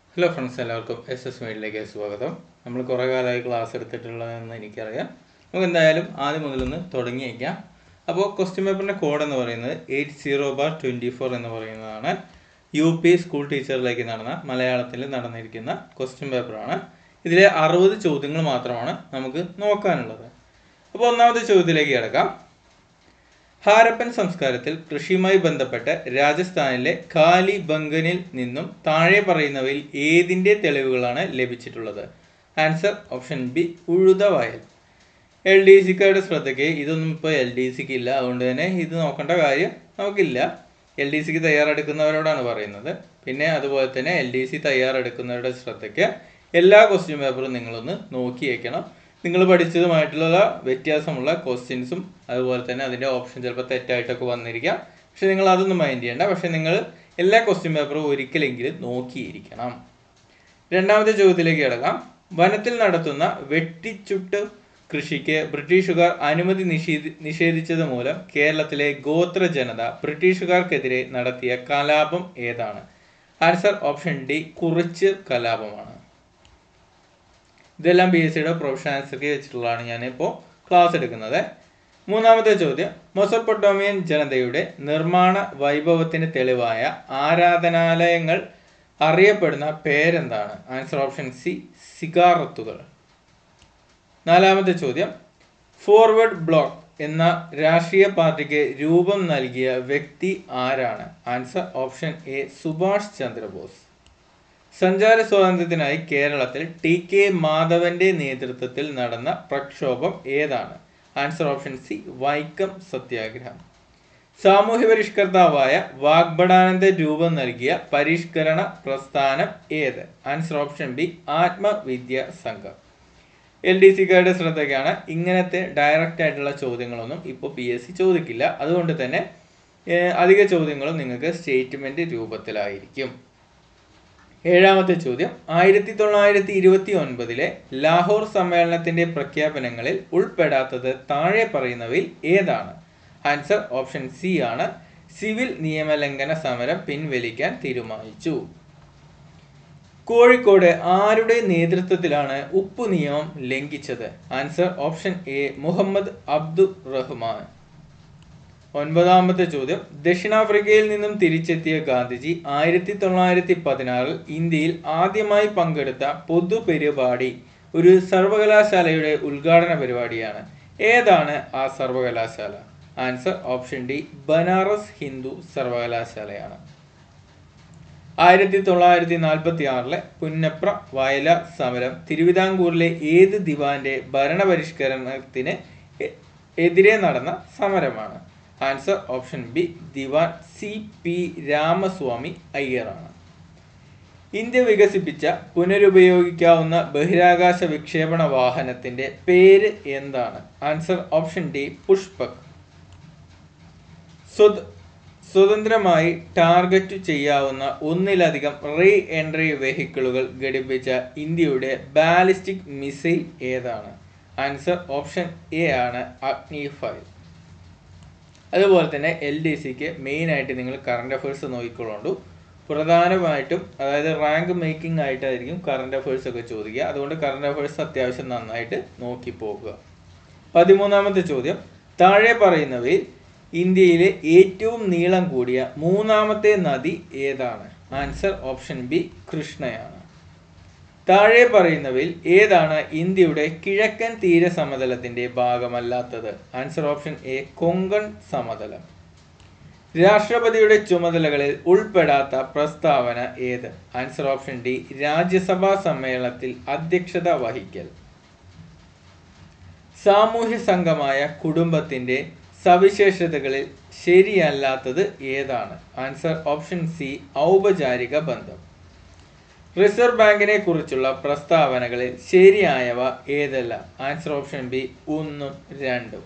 hello friends എല്ലാവർക്കും S S മീഡിലേക്ക് സ്വാഗതം നമ്മൾ കുറേ കാലമായി ക്ലാസ് എടുത്തിട്ടുള്ളതെന്ന് എനിക്കറിയാം നമുക്ക് എന്തായാലും ആദ്യം മുതലൊന്ന് തുടങ്ങി വയ്ക്കാം അപ്പോൾ ക്വസ്റ്റ്യൻ പേപ്പറിൻ്റെ കോഡ് എന്ന് പറയുന്നത് eight zero bar twenty four എന്ന് പറയുന്നതാണ് യു പി സ്കൂൾ ടീച്ചറിലേക്ക് നടന്ന മലയാളത്തിൽ നടന്നിരിക്കുന്ന ക്വസ്റ്റ്യൻ പേപ്പറാണ് ഇതിലെ അറുപത് ചോദ്യങ്ങൾ മാത്രമാണ് നമുക്ക് നോക്കാനുള്ളത് അപ്പോൾ ഒന്നാമത്തെ ചോദ്യത്തിലേക്ക് കിടക്കാം ഹാരപ്പൻ സംസ്കാരത്തിൽ കൃഷിയുമായി ബന്ധപ്പെട്ട് രാജസ്ഥാനിലെ ഖാലി ബംഗനിൽ നിന്നും താഴെ പറയുന്നവയിൽ ഏതിൻ്റെ തെളിവുകളാണ് ലഭിച്ചിട്ടുള്ളത് ആൻസർ ഓപ്ഷൻ ബി ഉഴുത വയൽ എൽ ഡി സിക്കാരുടെ ശ്രദ്ധയ്ക്ക് ഇതൊന്നും ഇപ്പോൾ എൽ ഡി സിക്ക് ഇല്ല അതുകൊണ്ട് തന്നെ ഇത് നോക്കേണ്ട കാര്യം നമുക്കില്ല എൽ ഡി സിക്ക് തയ്യാറെടുക്കുന്നവരോടാണ് പറയുന്നത് പിന്നെ അതുപോലെ തന്നെ എൽ ഡി സി തയ്യാറെടുക്കുന്നവരുടെ ശ്രദ്ധയ്ക്ക് എല്ലാ ക്വസ്റ്റ്യൻ പേപ്പറും നിങ്ങളൊന്ന് നോക്കി വയ്ക്കണം നിങ്ങൾ പഠിച്ചതുമായിട്ടുള്ള വ്യത്യാസമുള്ള ക്വസ്റ്റ്യൻസും അതുപോലെ തന്നെ അതിൻ്റെ ഓപ്ഷൻ ചിലപ്പോൾ തെറ്റായിട്ടൊക്കെ വന്നിരിക്കാം പക്ഷെ നിങ്ങൾ അതൊന്നും മൈൻഡ് ചെയ്യേണ്ട പക്ഷെ നിങ്ങൾ എല്ലാ ക്വസ്റ്റ്യൻ പേപ്പറും ഒരിക്കലെങ്കിലും നോക്കിയിരിക്കണം രണ്ടാമത്തെ ചോദ്യത്തിലേക്ക് കിടക്കാം വനത്തിൽ നടത്തുന്ന വെട്ടിച്ചുട്ട് കൃഷിക്ക് ബ്രിട്ടീഷുകാർ അനുമതി നിഷേധി നിഷേധിച്ചത് മൂലം കേരളത്തിലെ ഗോത്ര ജനത ബ്രിട്ടീഷുകാർക്കെതിരെ നടത്തിയ കലാപം ഏതാണ് ആൻസർ ഓപ്ഷൻ ഡി കുറിച്ച് കലാപമാണ് ഇതെല്ലാം ബി എസ് സിയുടെ പ്രൊഫഷൻ ആൻസർക്ക് വെച്ചിട്ടുള്ളതാണ് ഞാനിപ്പോൾ ക്ലാസ് എടുക്കുന്നത് മൂന്നാമത്തെ ചോദ്യം മൊസപ്പൊട്ടോമിയൻ ജനതയുടെ നിർമ്മാണ വൈഭവത്തിന് തെളിവായ ആരാധനാലയങ്ങൾ അറിയപ്പെടുന്ന പേരെന്താണ് ആൻസർ ഓപ്ഷൻ സി സിഗാറത്തുകൾ നാലാമത്തെ ചോദ്യം ഫോർവേഡ് ബ്ലോക്ക് എന്ന രാഷ്ട്രീയ പാർട്ടിക്ക് രൂപം നൽകിയ വ്യക്തി ആരാണ് answer option A Subhash Chandrabose സഞ്ചാര സ്വാതന്ത്ര്യത്തിനായി കേരളത്തിൽ ടി കെ മാധവന്റെ നേതൃത്വത്തിൽ നടന്ന പ്രക്ഷോഭം ഏതാണ് ആൻസർ ഓപ്ഷൻ സി വൈക്കം സത്യാഗ്രഹം സാമൂഹ്യ പരിഷ്കർത്താവായ വാഗ്ബടാനന്ദ രൂപം നൽകിയ പരിഷ്കരണ പ്രസ്ഥാനം ഏത് ആൻസർ ഓപ്ഷൻ ബി ആത്മവിദ്യ സംഘം എൽ ഡി സിക്കാരുടെ ശ്രദ്ധയ്ക്കാണ് ഇങ്ങനത്തെ ഡയറക്റ്റ് ആയിട്ടുള്ള ചോദ്യങ്ങളൊന്നും ഇപ്പോൾ പി എസ് സി ചോദിക്കില്ല അതുകൊണ്ട് തന്നെ ഏഹ്, അധിക ചോദ്യങ്ങളും നിങ്ങൾക്ക് സ്റ്റേറ്റ്മെന്റ് രൂപത്തിലായിരിക്കും ഏഴാമത്തെ ചോദ്യം ആയിരത്തി തൊള്ളായിരത്തി ഇരുപത്തി ഒൻപതിലെ ലാഹോർ സമ്മേളനത്തിന്റെ പ്രഖ്യാപനങ്ങളിൽ ഉൾപ്പെടാത്തത് താഴെ പറയുന്നവയിൽ ഏതാണ് ആൻസർ ഓപ്ഷൻ സി ആണ് സിവിൽ നിയമലംഘന സമരം പിൻവലിക്കാൻ തീരുമാനിച്ചു കോഴിക്കോട് ആരുടെ നേതൃത്വത്തിലാണ് ഉപ്പു നിയമം ലംഘിച്ചത് answer option A Muhammad Abdur Rahman ഒൻപതാമത്തെ ചോദ്യം ദക്ഷിണാഫ്രിക്കയിൽ നിന്നും തിരിച്ചെത്തിയ ഗാന്ധിജി ആയിരത്തി തൊള്ളായിരത്തി പതിനാറിൽ ഇന്ത്യയിൽ ആദ്യമായി പങ്കെടുത്ത പൊതുപരിപാടി ഒരു സർവകലാശാലയുടെ ഉദ്ഘാടന പരിപാടിയാണ് ഏതാണ് ആ സർവകലാശാല answer option D Banaras Hindu സർവകലാശാലയാണ് ആയിരത്തി തൊള്ളായിരത്തി നാൽപ്പത്തി ആറിലെ പുന്നപ്ര വയല സമരം തിരുവിതാംകൂറിലെ ഏത് ദിവാന്റെ ഭരണപരിഷ്കരണത്തിന് എ- എതിരെ നടന്ന സമരമാണ് ആൻസർ ഓപ്ഷൻ ബി ദിവാൻ സി പി രാമസ്വാമി അയ്യറാണ് ഇന്ത്യ വികസിപ്പിച്ച പുനരുപയോഗിക്കാവുന്ന ബഹിരാകാശ വിക്ഷേപണ വാഹനത്തിന്റെ പേര് എന്താണ് ആൻസർ ഓപ്ഷൻ ഡി പുഷ്പക് സ്വത- സ്വതന്ത്രമായി ടാർഗറ്റ് ചെയ്യാവുന്ന ഒന്നിലധികം റീ എൻട്രി വെഹിക്കിളുകൾ ഘടിപ്പിച്ച ഇന്ത്യയുടെ ബാലിസ്റ്റിക് മിസൈൽ ഏതാണ് ആൻസർ ഓപ്ഷൻ എ ആണ് അഗ്നി ഫൈവ് അതുപോലെ തന്നെ എൽ ഡി സിക്ക് മെയിനായിട്ട് നിങ്ങൾ കറണ്ട് അഫയേഴ്സ് നോക്കിക്കൊള്ളൂ പ്രധാനമായിട്ടും അതായത് റാങ്ക് മേക്കിംഗ് ആയിട്ടായിരിക്കും കറണ്ട് അഫയേഴ്സ് ഒക്കെ ചോദിക്കുക അതുകൊണ്ട് കറണ്ട് അഫയേഴ്സ് അത്യാവശ്യം നന്നായിട്ട് നോക്കി പോകുക പതിമൂന്നാമത്തെ ചോദ്യം താഴെ പറയുന്നവയിൽ ഇന്ത്യയിലെ ഏറ്റവും നീളം കൂടിയ മൂന്നാമത്തെ നദി ഏതാണ് ആൻസർ ഓപ്ഷൻ ബി കൃഷ്ണയാണ് താഴെ പറയുന്നവയിൽ ഏതാണ് ഇന്ത്യയുടെ കിഴക്കൻ തീര സമതലത്തിന്റെ ഭാഗമല്ലാത്തത് ആൻസർ ഓപ്ഷൻ എ കൊങ്കൺ സമതലം രാഷ്ട്രപതിയുടെ ചുമതലകളിൽ ഉൾപ്പെടാത്ത പ്രസ്താവന ഏത് ആൻസർ ഓപ്ഷൻ ഡി രാജ്യസഭാ സമ്മേളനത്തിൽ അധ്യക്ഷത വഹിക്കൽ സാമൂഹ്യ സംഘമായ കുടുംബത്തിന്റെ സവിശേഷതകളിൽ ശരിയല്ലാത്തത് ഏതാണ് ആൻസർ ഓപ്ഷൻ സി ഔപചാരിക ബന്ധം റിസർവ് ബാങ്കിനെ കുറിച്ചുള്ള പ്രസ്താവനകളിൽ ശരിയായവ ഏതല്ല ആൻസർ ഓപ്ഷൻ ബി ഒന്നും രണ്ടും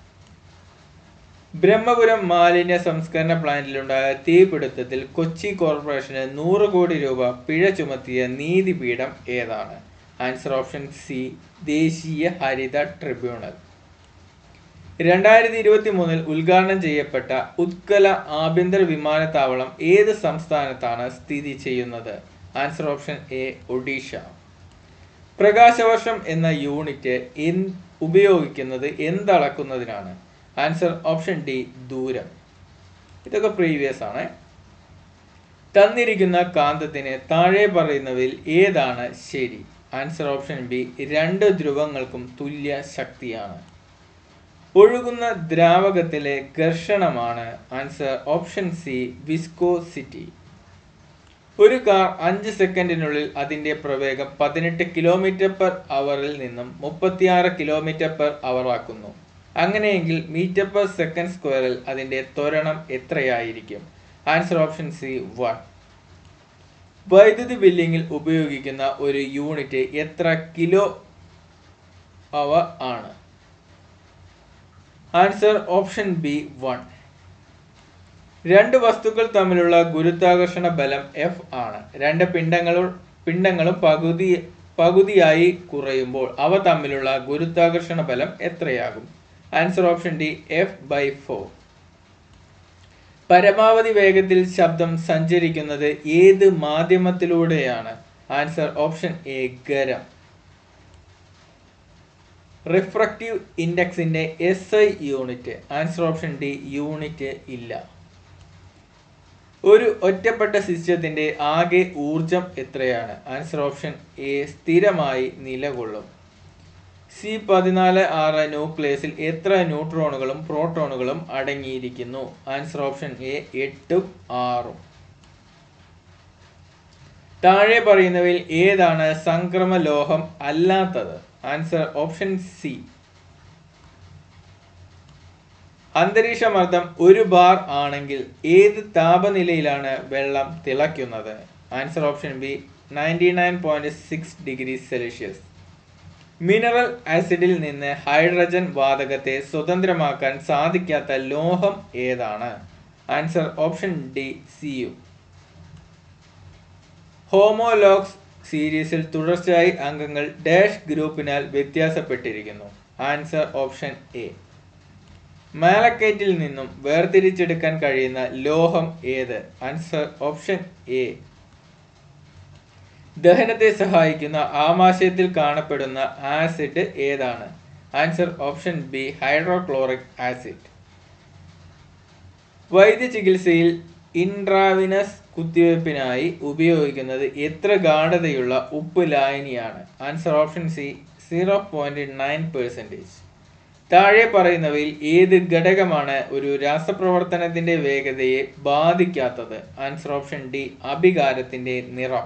ബ്രഹ്മപുരം മാലിന്യ സംസ്കരണ പ്ലാന്റിലുണ്ടായ തീപിടുത്തത്തിൽ കൊച്ചി കോർപ്പറേഷന് നൂറ് കോടി രൂപ പിഴ ചുമത്തിയ നീതിപീഠം ഏതാണ് ആൻസർ ഓപ്ഷൻ സി ദേശീയ ഹരിത ട്രിബ്യൂണൽ രണ്ടായിരത്തി ഇരുപത്തി മൂന്നിൽ ഉദ്ഘാടനം ചെയ്യപ്പെട്ട ഉത്കല ആഭ്യന്തര വിമാനത്താവളം ഏത് സംസ്ഥാനത്താണ് സ്ഥിതി ചെയ്യുന്നത് ആൻസർ ഓപ്ഷൻ എ ഒഡീഷ പ്രകാശവർഷം എന്ന യൂണിറ്റ് എൻ ഉപയോഗിക്കുന്നത് എന്തളക്കുന്നതിനാണ് ആൻസർ ഓപ്ഷൻ ഡി ദൂരം ഇതൊക്കെ പ്രീവിയസ് ആണ് തന്നിരിക്കുന്ന കാന്തത്തിന് താഴെ പറയുന്നവയിൽ ഏതാണ് ശരി ആൻസർ ഓപ്ഷൻ ബി രണ്ട് ധ്രുവങ്ങൾക്കും തുല്യ ശക്തിയാണ് ഒഴുകുന്ന ദ്രാവകത്തിലെ ഘർഷണമാണ് ആൻസർ ഓപ്ഷൻ സി വിസ്കോസിറ്റി ഒരു കാർ അഞ്ച് സെക്കൻഡിനുള്ളിൽ അതിന്റെ പ്രവേഗം പതിനെട്ട് കിലോമീറ്റർ പെർ അവറിൽ നിന്നും മുപ്പത്തിയാറ് കിലോമീറ്റർ പെർ അവർ ആക്കുന്നു അങ്ങനെയെങ്കിൽ മീറ്റർ പെർ സെക്കൻഡ് സ്ക്വയറിൽ അതിന്റെ ത്വരണം എത്രയായിരിക്കും ആൻസർ ഓപ്ഷൻ സി വൺ വൈദ്യുതി ബില്ലിങ്ങിൽ ഉപയോഗിക്കുന്ന ഒരു യൂണിറ്റ് എത്ര കിലോ അവർ ആണ് ആൻസർ ഓപ്ഷൻ ബി വൺ രണ്ട് വസ്തുക്കൾ തമ്മിലുള്ള ഗുരുത്വാകർഷണ ബലം എഫ് ആണ് രണ്ട് പിണ്ഡങ്ങളും പിണ്ഡങ്ങളും പകുതി പകുതിയായി കുറയുമ്പോൾ അവ തമ്മിലുള്ള ഗുരുത്വാകർഷണ ബലം എത്രയാകും answer option D F by four പരമാവധി വേഗത്തിൽ ശബ്ദം സഞ്ചരിക്കുന്നത് ഏത് മാധ്യമത്തിലൂടെയാണ് ആൻസർ ഓപ്ഷൻ എ ഗരം റിഫ്രക്റ്റീവ് ഇൻഡെക്സിന്റെ S I unit answer option D unit ഇല്ല ഒരു ഒറ്റപ്പെട്ട സിസ്റ്റത്തിന്റെ ആകെ ഊർജം എത്രയാണ് ആൻസർ ഓപ്ഷൻ എ സ്ഥിരമായി നിലകൊള്ളും സി പതിനാല് ആറ് ന്യൂക്ലിയസിൽ എത്ര ന്യൂട്രോണുകളും പ്രോട്ടോണുകളും അടങ്ങിയിരിക്കുന്നു ആൻസർ ഓപ്ഷൻ എ എട്ടും ആറും താഴെ പറയുന്നവയിൽ ഏതാണ് സംക്രമ ലോഹം അല്ലാത്തത് ആൻസർ ഓപ്ഷൻ സി അന്തരീക്ഷമർദ്ദം ഒരു ബാർ ആണെങ്കിൽ ഏത് താപനിലയിലാണ് വെള്ളം തിളയ്ക്കുന്നത് answer option B ninety nine point six degree Celsius mineral ആസിഡിൽ നിന്ന് ഹൈഡ്രജൻ വാതകത്തെ സ്വതന്ത്രമാക്കാൻ സാധിക്കാത്ത ലോഹം ഏതാണ് answer option D C U homologous സീരീസിൽ തുടർച്ചയായി അംഗങ്ങൾ ഡാഷ് ഗ്രൂപ്പിനാൽ വ്യത്യാസപ്പെട്ടിരിക്കുന്നു ആൻസർ ഓപ്ഷൻ എ മാലക്കൈറ്റിൽ നിന്നും വേർതിരിച്ചെടുക്കാൻ കഴിയുന്ന ലോഹം ഏത് ആൻസർ ഓപ്ഷൻ എ ദഹനത്തെ സഹായിക്കുന്ന ആമാശയത്തിൽ കാണപ്പെടുന്ന ആസിഡ് ഏതാണ് answer option B hydrochloric acid വൈദ്യ ചികിത്സയിൽ ഇൻട്രാവിനസ് കുത്തിവയ്പ്പിനായി ഉപയോഗിക്കുന്നത് എത്ര ഗാഠതയുള്ള ഉപ്പ് ലായനിയാണ് answer option C zero point nine percentage താഴെ പറയുന്നവയിൽ ഏത് ഘടകമാണ് ഒരു രാസപ്രവർത്തനത്തിന്റെ വേഗതയെ ബാധിക്കാത്തത് ആൻസർ ഓപ്ഷൻ ഡി അഭികാരത്തിന്റെ നിറം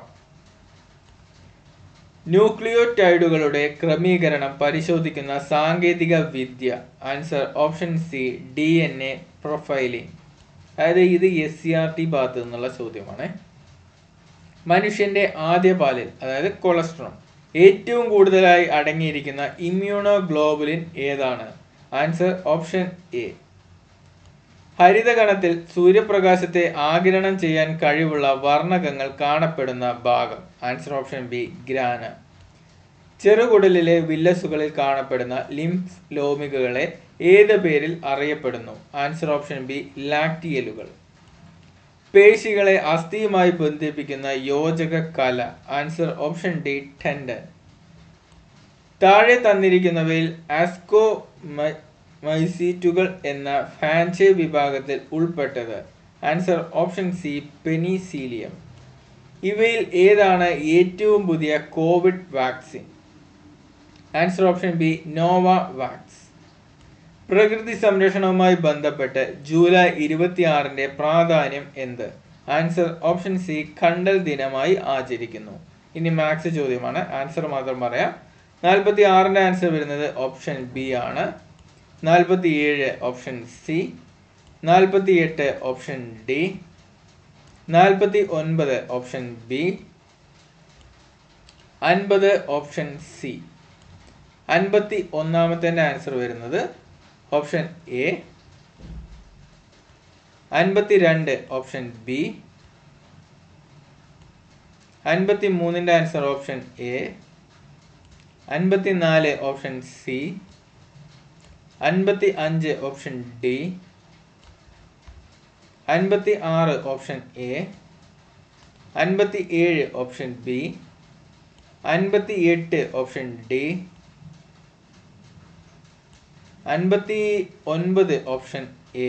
ന്യൂക്ലിയോടൈഡുകളുടെ ക്രമീകരണം പരിശോധിക്കുന്ന സാങ്കേതിക വിദ്യ answer option C D N A profiling അതായത് ഇത് എസ് സി ആർ ടി ഭാഗത്ത് നിന്നുള്ള ചോദ്യമാണ് മനുഷ്യന്റെ ആദ്യ പാലിൽ അതായത് കൊളസ്ട്രോൾ ഏറ്റവും കൂടുതലായി അടങ്ങിയിരിക്കുന്ന ഇമ്മ്യൂണോ ഗ്ലോബുലിൻ ഏതാണ് ആൻസർ ഓപ്ഷൻ എ ഹരിതകണത്തിൽ സൂര്യപ്രകാശത്തെ ആഗിരണം ചെയ്യാൻ കഴിവുള്ള വർണ്ണകങ്ങൾ കാണപ്പെടുന്ന ഭാഗം ആൻസർ ഓപ്ഷൻ ബി ഗ്രാന ചെറുകുടലിലെ വില്ലസുകളിൽ കാണപ്പെടുന്ന ലിംഫ് ലോമികകളെ ഏത് പേരിൽ അറിയപ്പെടുന്നു ആൻസർ ഓപ്ഷൻ ബി ലാക്ടിയലുകൾ പേശികളെ അസ്ഥിയുമായി ബന്ധിപ്പിക്കുന്ന യോജക കല ആൻസർ ഓപ്ഷൻ ഡി ടെൻഡൻ താഴെ തന്നിരിക്കുന്നവയിൽ ആസ്കോ മൈസീറ്റുകൾ എന്ന ഫാൻചെ വിഭാഗത്തിൽ ഉൾപ്പെട്ടത് ആൻസർ ഓപ്ഷൻ സി പെനിസീലിയം ഇവയിൽ ഏതാണ് ഏറ്റവും പുതിയ covid vaccine answer option B Novavax പ്രകൃതി സംരക്ഷണവുമായി ബന്ധപ്പെട്ട് ജൂലൈ ഇരുപത്തിയാറിന്റെ പ്രാധാന്യം എന്ത് ആൻസർ ഓപ്ഷൻ സി കണ്ടൽ ദിനമായി ആചരിക്കുന്നു ഇനി മാത്സ് ചോദ്യമാണ് ആൻസർ മാത്രം പറയാം നാൽപ്പത്തി ആറിന്റെ ആൻസർ വരുന്നത് ഓപ്ഷൻ ബി ആണ് നാൽപ്പത്തി ഏഴ് ഓപ്ഷൻ സി നാൽപ്പത്തി എട്ട് ഓപ്ഷൻ ഡി നാൽപ്പത്തി ഒൻപത് ഓപ്ഷൻ ബി അൻപത് ഓപ്ഷൻ സി അൻപത്തി ഒന്നാമത്തെ ആൻസർ വരുന്നത് ഓപ്ഷൻ എ അൻപത്തി രണ്ട് ഓപ്ഷൻ ബി അൻപത്തി മൂന്നിൻ്റെ ആൻസർ ഓപ്ഷൻ എ അൻപത്തി നാല് ഓപ്ഷൻ സി അൻപത്തി അഞ്ച് ഓപ്ഷൻ ഡി അൻപത്തി ആറ് ഓപ്ഷൻ എ അൻപത്തി ഏഴ് ഓപ്ഷൻ ബി അൻപത്തി എട്ട് ഓപ്ഷൻ ഡി അൻപത്തി ഒൻപത് ഓപ്ഷൻ എ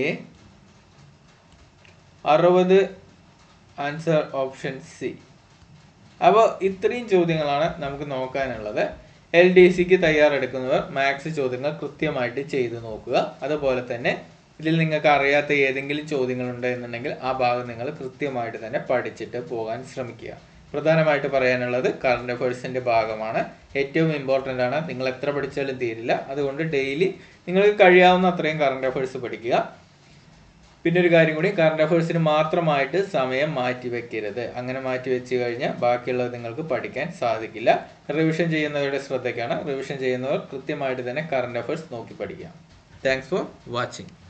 അറുപത് ആൻസർ ഓപ്ഷൻ സി അപ്പോൾ ഇത്രയും ചോദ്യങ്ങളാണ് നമുക്ക് നോക്കാനുള്ളത് എൽ ഡി സിക്ക് തയ്യാറെടുക്കുന്നവർ മാത്സ് ചോദ്യങ്ങൾ കൃത്യമായിട്ട് ചെയ്തു നോക്കുക അതുപോലെ തന്നെ ഇതിൽ നിങ്ങൾക്ക് അറിയാത്ത ഏതെങ്കിലും ചോദ്യങ്ങളുണ്ട് എന്നുണ്ടെങ്കിൽ ആ ഭാഗം നിങ്ങൾ കൃത്യമായിട്ട് തന്നെ പഠിച്ചിട്ട് പോകാൻ ശ്രമിക്കുക പ്രധാനമായിട്ട് പറയാനുള്ളത് കറണ്ട് അഫയേഴ്സിന്റെ ഭാഗമാണ് ഏറ്റവും ഇമ്പോർട്ടൻ്റ് ആണ് നിങ്ങൾ എത്ര പഠിച്ചാലും തീരില്ല അതുകൊണ്ട് ഡെയിലി നിങ്ങൾക്ക് കഴിയാവുന്ന അത്രയും കറണ്ട് അഫയേഴ്സ് പഠിക്കുക പിന്നെ ഒരു കാര്യം കൂടി കറണ്ട് അഫയേഴ്സിന് മാത്രമായിട്ട് സമയം മാറ്റി വെക്കരുത് അങ്ങനെ മാറ്റി വെച്ച് കഴിഞ്ഞാൽ ബാക്കിയുള്ളത് നിങ്ങൾക്ക് പഠിക്കാൻ സാധിക്കില്ല റിവിഷൻ ചെയ്യുന്നവരുടെ ശ്രദ്ധയ്ക്കാണ് റിവിഷൻ ചെയ്യുന്നവർ കൃത്യമായിട്ട് തന്നെ കറണ്ട് അഫയേഴ്സ് നോക്കി പഠിക്കാം താങ്ക്സ് ഫോർ വാച്ചിങ്